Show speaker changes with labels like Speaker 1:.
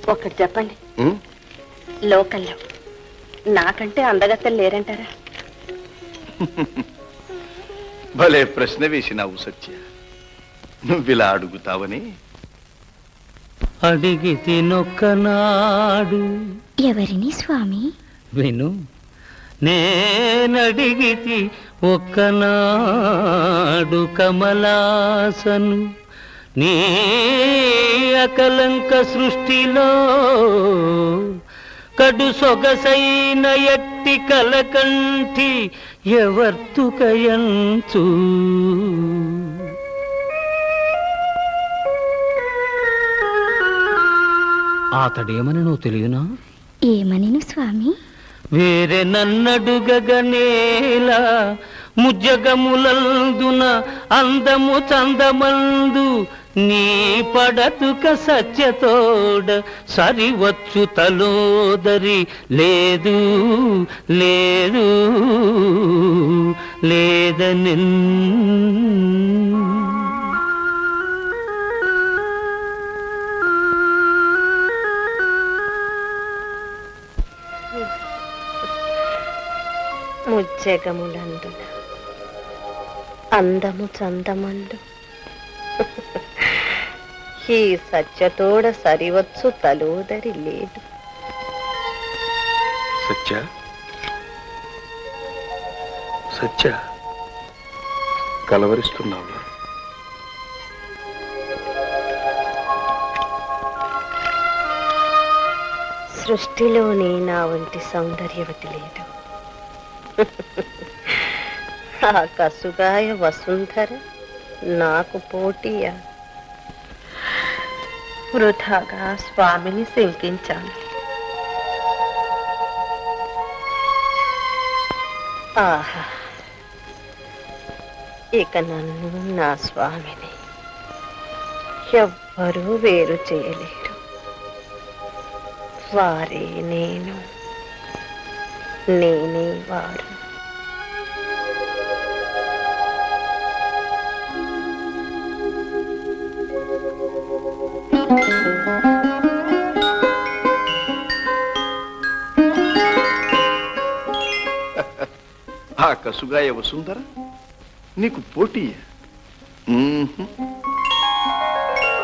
Speaker 1: ఒక్కటి చెప్పండి
Speaker 2: ఉమ్,
Speaker 1: లోకల్లో నాకంటే అందగత్తలు లేరంటారా
Speaker 2: భలే ప్రశ్న వేసినావు సత్య నువ్విలా అడుగుతావని
Speaker 3: అడిగి తినొక్కనాడు
Speaker 4: ఎవరిని స్వామి
Speaker 3: విను నేనడిగితి ఒక్కనాడు కమలాసను నీ అకలంక సృష్టిలో కడు సొగసైన ఎట్టి కలకంఠి ఎవర్తుకయంచు అతడేమని నువ్వు తెలియనా
Speaker 4: ఏమనిను స్వామి
Speaker 3: వేరే నన్నడుగగనేలా ముజ్జగములందున అందము చందమందు నీ పడతుక సత్యతోడ సరివచ్చు తలోదరి లేదు లేదు లేదనిన్
Speaker 1: ముజ్జగములందున అందము చందమందు ఈ సత్యతోడ సరివచ్చు తలోదరి లేదు
Speaker 2: సత్య సత్య కలవరిస్తున్నావు
Speaker 1: సృష్టిలోనే నా వంటి సౌందర్యవతి లేదు ఆ కసుగాయ వసుంధర నాకు పోటీయా వృధాగా స్వామిని శంకించాను ఆహా ఇక నన్ను నా స్వామిని ఎవ్వరూ వేరు చేయలేరు వారే నేను నేనే వారు
Speaker 2: ఆ కసుగాయ వసుంధర నీకు పోటీ